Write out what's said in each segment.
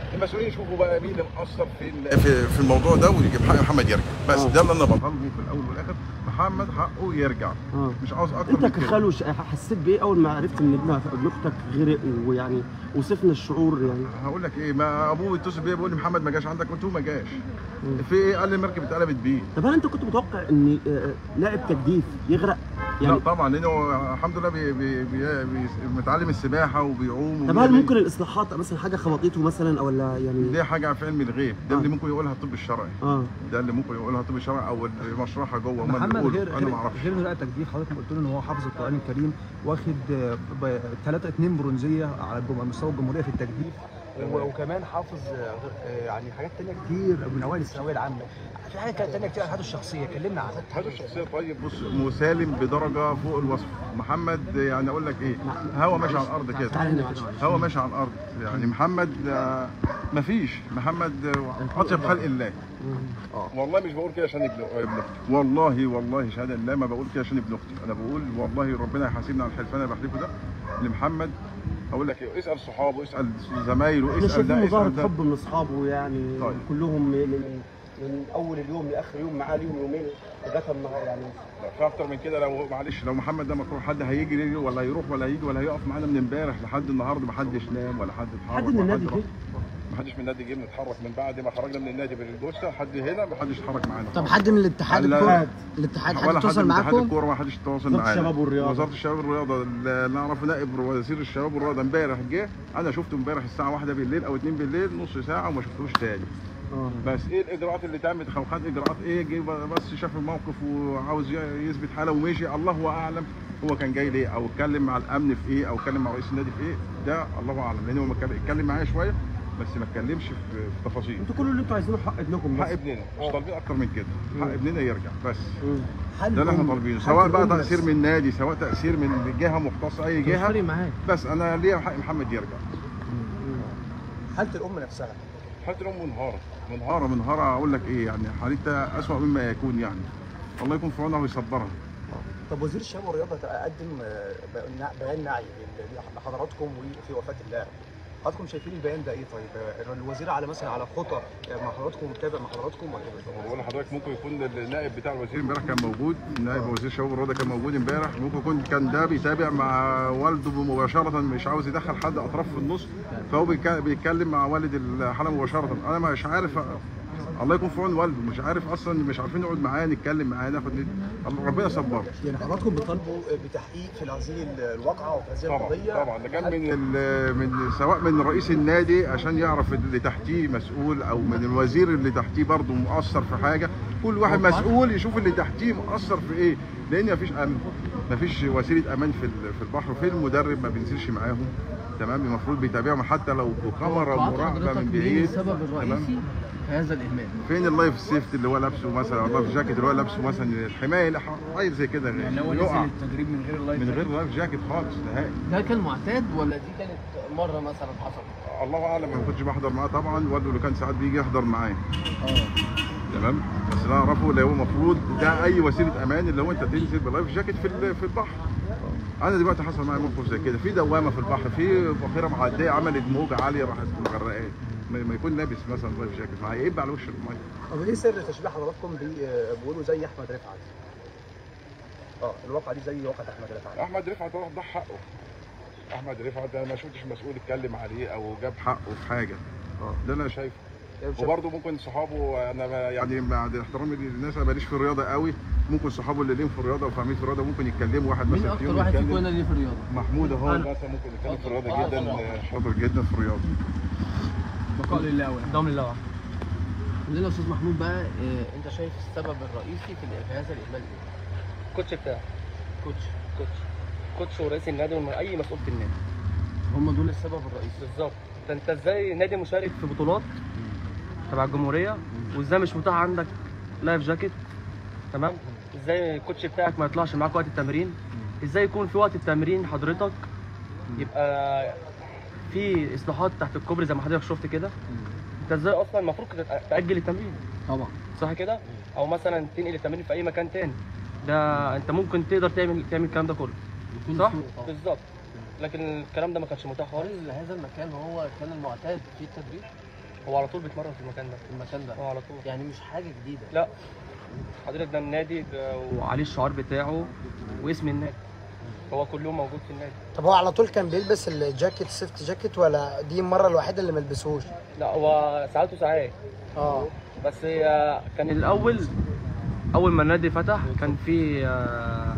المسؤولين يشوفوا بقى مين اللي مقصر في في, في الموضوع ده ويجيب حق محمد يرجع بس آه. ده اللي انا بطالبه في الاول والاخر محمد حقه يرجع اه مش عاوز اكتر انت من كده كخالو ش- حسيت بايه اول ما عرفت ان ابن ابن اختك غرق ويعني وصفنا الشعور يعني هقول لك ايه ما ابوه اتصل بيا بيقول لي محمد ما جاش عندك قلت له ما جاش مم. في ايه قال لي المركب اتقلبت بيه طب هل انت كنت متوقع ان آه، لاعب تجديف يغرق لا يعني طبعا لانه الحمد لله بي بي بي بي متعلم السباحه وبيعوم طب هل ممكن الاصلاحات مثلا حاجه خبطته مثلا او ولا يعني دي حاجه في علم الغيب ده آه. اللي ممكن يقولها الطب الشرعي اه ده اللي ممكن يقولها الطب الشرعي او المشرحه جوه هم اللي محمد بيقولوا غير انا ما غير اعرفش غير رقتك دي حضرتك قلت له ان هو حافظ القران الكريم واخد 3 2 برونزيه على الجم- مستوى الجمهوريه في التجديف و- وكمان حافظ آه، آه، يعني حاجات تانية كتير من اوائل الثانويه العامه في حاجات تانية كتير عن حياته الشخصيه كلمنا عنها هذا الشخصيه طيب بص مسالم بدرجه فوق الوصف محمد يعني اقول لك ايه هوا ماشي على الارض كده تعالى هنا معلش. هوا ماشي على الارض يعني محمد آه، مفيش محمد آه، اطيب خلق الله والله مش بقول كده عشان ابن ابن اختي والله والله شهاده الله ما بقول كده عشان ابن اختي انا بقول والله ربنا يحاسبنا على الحلفان اللي بحلفه ده لمحمد اقول لك ايه اسال صحابه اسال زمايله احنا اسال شايفين ده مظاهره اسال ده حب من اصحابه يعني طيب. كلهم من, من, من اول اليوم لاخر يوم معاه ليهم يومين دفن معاه يعني لا، في اكتر من كده لو معلش لو محمد ده مكروه حد هيجري ولا هيروح ولا هيجي ولا هيقف معانا من امبارح لحد النهارده ما حدش نام ولا حد اتحرك حد من ولا النادي راح. جه ما حدش من النادي جه بنتحرك من بعد ما خرجنا من النادي بالجوسه لحد هنا ما حدش اتحرك معانا طب حد من الاتحاد لا. الكوره الاتحاد حد ولا حد اتصل من اتحاد معاكم الكوره ما حدش تواصل وزارة معانا الشباب والرياضة. وزاره الشباب والرياضه اللي نعرفه نائب وزير الشباب والرياضه امبارح جه انا شفته امبارح الساعه 1 بالليل او 2 بالليل نص ساعه وما شفتوش تاني اه بس ايه الاجراءات اللي اتعملت او خد اجراءات ايه جه بس شاف الموقف وعاوز يثبت حاله ومشي الله اعلم هو كان جاي ليه او اتكلم مع الامن في ايه او اتكلم مع رئيس النادي في ايه ده الله اعلم لان هو ما اتكلم- اتكلم معايا شويه بس ما اتكلمش في في تفاصيل انتوا كل اللي انتوا عايزينه حق ابنكم حق بس ابننا مش طالبين اكتر من كده حق ابننا يرجع بس مم. حل ده اللي احنا الأم. طالبينه حل سواء بقى الأم تاثير بس. من نادي سواء تاثير من جهه مختصه اي مش جهه فارق معاك بس انا ليا حق محمد يرجع حاله الام نفسها حتى لو منهاره منهاره منهاره اقول لك ايه يعني حالتها اسوء مما يكون يعني الله يكون في عونها ويصبرها طب وزير الشباب والرياضه قدم آه، بيان- بيان نعي لل- لحضراتكم وفي وفاه اللاعب حضراتكم شايفين البيان ده ايه طيب آه، الوزير على مثلا على خطى آه، مع حضراتكم متابع مع حضراتكم ولا إيه؟ بقول لحضرتك ممكن يكون النائب بتاع الوزير امبارح كان موجود نائب وزير الشباب والرياضه كان موجود امبارح ممكن يكون كان ده بيتابع مع والده مباشره مش عاوز يدخل حد اطراف في النص فهو بيك- بيتكلم مع والد الحاله مباشره انا مش عارف الله يكون في عون والده مش عارف اصلا مش عارفين نقعد معاه نتكلم معاه ناخد الله- ربنا يصبره يعني حضراتكم بتطالبوا بتحقيق في هذه الواقعه وفي هذه طبعا القضيه طبعا ده كان من ال- من سواء من رئيس النادي عشان يعرف اللي تحتيه مسؤول او من الوزير اللي تحتيه برضه مؤثر في حاجه كل واحد مسؤول يشوف اللي تحتيه مؤثر في ايه لان مفيش امن مفيش وسيله امان في ال- في البحر في المدرب ما بينزلش معاهم تمام المفروض بيتابعهم حتى لو بكاميرا توقعات مراقبه حضرتك من مين بعيد السبب تمام الرئيسي في هذا الاهمال فين اللايف سيفتي اللي هو لابسه مثلا اللايف جاكيت اللي هو لابسه مثلا الحمايه اللي ح- حاجه زي كده يعني هو يقع نزل التدريب من غير اللايف من غير لايف جاكيت خالص نهائي ده كان معتاد ولا دي كانت مره مثلا حصلت؟ الله اعلم ما كنتش بحضر معاه طبعا والده اللي كان ساعات بيجي يحضر معاه اه تمام بس اللي انا اعرفه اللي هو المفروض ده اي وسيله امان اللي هو انت تنزل بلايف جاكيت في ال- في البحر انا دلوقتي حصل معايا موقف زي كده في دوامه في البحر في بحيره معديه عملت موجه عاليه راحت مغرقاه ما ما يكون لابس مثلا لايف جاكيت معاه يبقى على وش الميه طب ايه سر تشبيه حضراتكم ب- آه، بيقولوا زي احمد رفعت اه الواقعه دي زي واقعه احمد رفعت احمد رفعت راح ضح حقه احمد رفعت انا ما شفتش مسؤول اتكلم عليه او جاب حقه في حاجه ده اللي انا شايفه يعني شايف- وبرضه ممكن صحابه انا ما- يعني بعد احترامي للناس انا ماليش في الرياضه قوي ممكن صحابه اللي ليهم في الرياضه وفاهمين في الرياضه ممكن يتكلموا واحد مين مثلا اكتر فيهم واحد يتكلم. فيكم هنا ليه في الرياضه؟ محمود اهو مثلا ممكن يتكلم في الرياضه آه، جدا طبعاً. آه، شاطر جدا في الرياضه بقاء لله أولا دوم لله عندنا يا استاذ محمود بقى آه، انت شايف السبب الرئيسي في ال- في هذا الاهمال ايه؟ الكوتش بتاعه كوتش كوتش كوتش ورئيس النادي واي مسؤول في النادي هم دول السبب الرئيسي بالظبط ده انت ازاي نادي مشارك في بطولات تبع الجمهوريه وازاي مش متاح عندك لايف جاكيت تمام ازاي الكوتش بتاعك ما يطلعش معاك وقت التمرين ازاي يكون في وقت التمرين حضرتك يبقى في اصلاحات تحت الكوبري زي ما حضرتك شفت كده انت ازاي اصلا المفروض كنت تاجل التمرين طبعا صح كده او مثلا تنقل التمرين في اي مكان تاني ده انت ممكن تقدر تعمل تعمل الكلام ده كله بكل صح سهولة طبعا. بالظبط لكن الكلام ده ما كانش متاح خالص هل هذا المكان هو كان المعتاد في التدريب؟ هو على طول بيتمرن في المكان ده المكان ده هو على طول يعني مش حاجه جديده لا حضرتك ده النادي ده وعليه الشعار بتاعه واسم النادي هو كل يوم موجود في النادي طب هو على طول كان بيلبس الجاكيت السيفت جاكيت ولا دي المره الوحيده اللي ما لبسوش لا هو ساعات وساعات اه بس هي كان الاول اول ما النادي فتح كان في آه،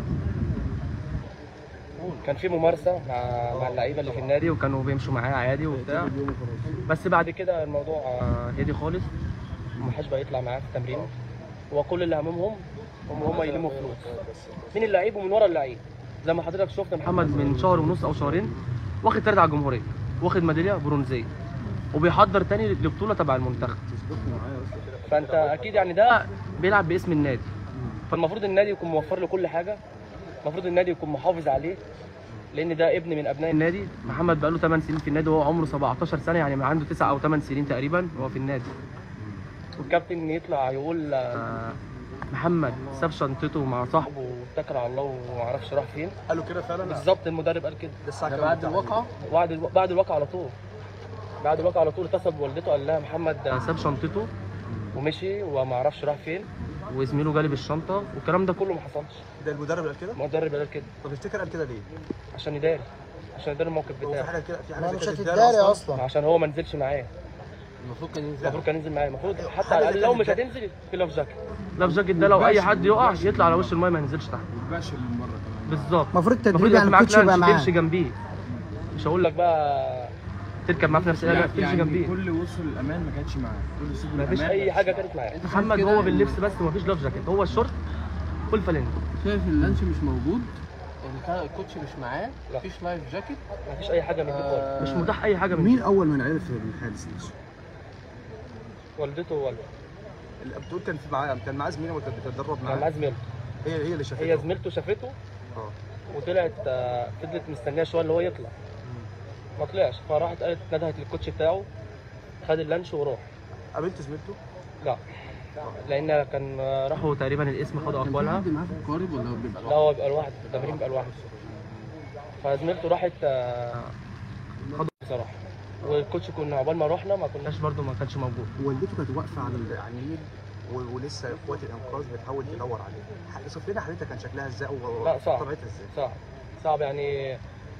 كان في ممارسه مع مع اللعيبه اللي في النادي وكانوا بيمشوا معاه عادي وبتاع بس بعد كده الموضوع آه، هدي خالص ومحدش بقى يطلع معاه في التمرين هو كل اللي هممهم هم هم يلموا فلوس من اللعيب ومن ورا اللعيب زي ما حضرتك شفت محمد من شهر ونص او شهرين واخد تالت على الجمهوريه واخد ميداليه برونزيه وبيحضر تاني لبطوله تبع المنتخب فانت اكيد يعني ده بيلعب باسم النادي فالمفروض النادي يكون موفر له كل حاجه المفروض النادي يكون محافظ عليه لان ده ابن من ابناء النادي محمد بقى له 8 سنين في النادي وهو عمره 17 سنه يعني من عنده 9 او 8 سنين تقريبا هو في النادي والكابتن يطلع يقول آه، محمد ساب شنطته مع صاحبه واتكل على الله وما اعرفش راح فين قالوا كده فعلا بالظبط المدرب قال كده ده الساعه ده كام بعد بتاع الواقعه بعد الو... بعد الواقعه على طول بعد الواقعه على طول اتصل بوالدته قال لها محمد ساب شنطته ومشي وما اعرفش راح فين وزميله جالب الشنطه والكلام ده كله ما حصلش ده المدرب قال كده المدرب قال كده طب تفتكر قال كده ليه؟ عشان يداري عشان يداري الموقف هو في بتاعه حاجه كده في حاجه ما زي مش كده هتتداري تتدارى اصلا عشان هو ما نزلش معاه المفروض كان ينزل المفروض كان ينزل معاه المفروض حتى حاجة على زي الاقل لو كده مش تتدارى. هتنزل في لاف جاكيت لاف جاكيت ده لو اي حد يقع يطلع على وش المايه ما ينزلش تحت يبقاش المره كمان بالظبط المفروض المفروض التدريب يبقى يعني معاك الكوتش يبقى لانش معاه تمشي جنبيه مش هقول لك بقى تركب معاه في نفس القلق تمشي جنبيه كل وصل الامان ما كانتش معاه كل سبل ما فيش الامان اي حاجه كانت معاه شايف محمد كده هو إن- باللبس بس ما فيش لاف جاكيت هو الشورت والفانلة شايف اللانش مش موجود الك- الكوتش مش معاه لا. مفيش لايف جاكيت ما فيش اي حاجه من دي خالص آه، مش متاح اي حاجه من مين دي اول من عرف الحادث نفسه؟ والدته ووالده اللي بتقول كان في معاه كان معاه زميله وكانت بتتدرب كان معاه معاه زميلته هي هي اللي شافته هي زميلته شافته اه وطلعت آه، فضلت مستنيه شويه اللي هو يطلع ما طلعش فراحت قالت ندهت للكوتش بتاعه خد اللانش وراح قابلت زميلته لا لان كان آه، راحوا تقريبا الاسم خدوا كان في اقوالها حد معاه في القارب ولا هو بيبقى لا هو بيبقى لوحده التمرين بيبقى لوحده فزميلته راحت آه، خدوا بصراحه والكوتش كنا عقبال ما رحنا ما كناش برضو ما كانش موجود والدته كانت واقفه على ال- على النيل و- ولسه اخوات الانقاذ بتحاول تدور عليه ح- اوصف لنا حالتها كان شكلها ازاي او لا، صعب. طبيعتها ازاي صعب صعب يعني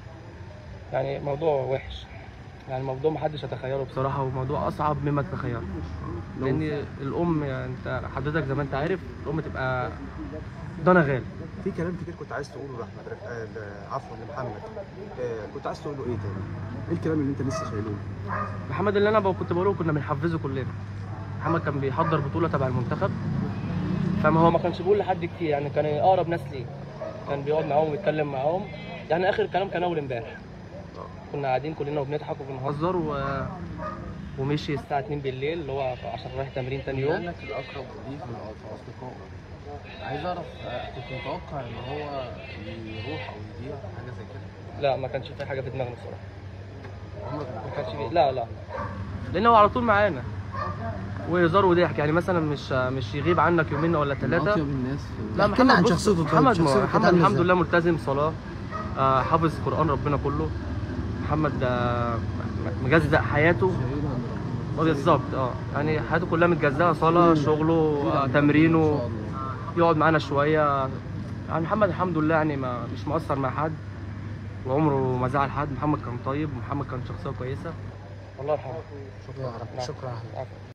يعني موضوع وحش يعني الموضوع محدش يتخيله بصراحه وموضوع اصعب مما تتخيله لان الام يعني انت حضرتك زي ما انت عارف الام تبقى ضنا غالي في كلام كتير كنت عايز تقوله لاحمد رف... آه، ل- عفوا لمحمد آه، كنت عايز تقول له ايه تاني؟ ايه الكلام اللي انت لسه شايله؟ محمد اللي انا ب- كنت بقوله كنا بنحفزه كلنا محمد كان بيحضر بطوله تبع المنتخب فما هو ما كانش بيقول لحد كتير يعني كان اقرب ناس ليه كان بيقعد معاهم ويتكلم معاهم يعني اخر كلام كان اول امبارح كنا قاعدين كلنا وبنضحك وبنهزر و... ومشي الساعه 2 بالليل اللي هو عشان رايح تمرين تاني بما يوم انك الاقرب ليه في في اصدقائه عايز اعرف آه، كنت متوقع ان هو يروح او يضيع حاجه زي كده لا ما كانش في حاجه في دماغنا الصراحه عمرك ما ما كانش في لا لا لان هو على طول معانا وهزار وضحك يعني مثلا مش مش يغيب عنك يومين ولا من ثلاثه اطيب الناس في لا احكي لنا عن بص، شخصيته طيب، محمد شخصيته كانت محمد عاملة الحمد ازاي؟ لله ملتزم صلاه آه، حافظ قران ربنا كله محمد آه، مجزأ حياته آه، بالظبط اه يعني حياته كلها متجزأة صلاه شغله آه، تمرينه يقعد معانا شويه يعني محمد الحمد لله يعني ما مش مقصر مع حد وعمره ما زعل حد محمد كان طيب ومحمد كان شخصيه كويسه الله يرحمه شكرا شكرا عفوا.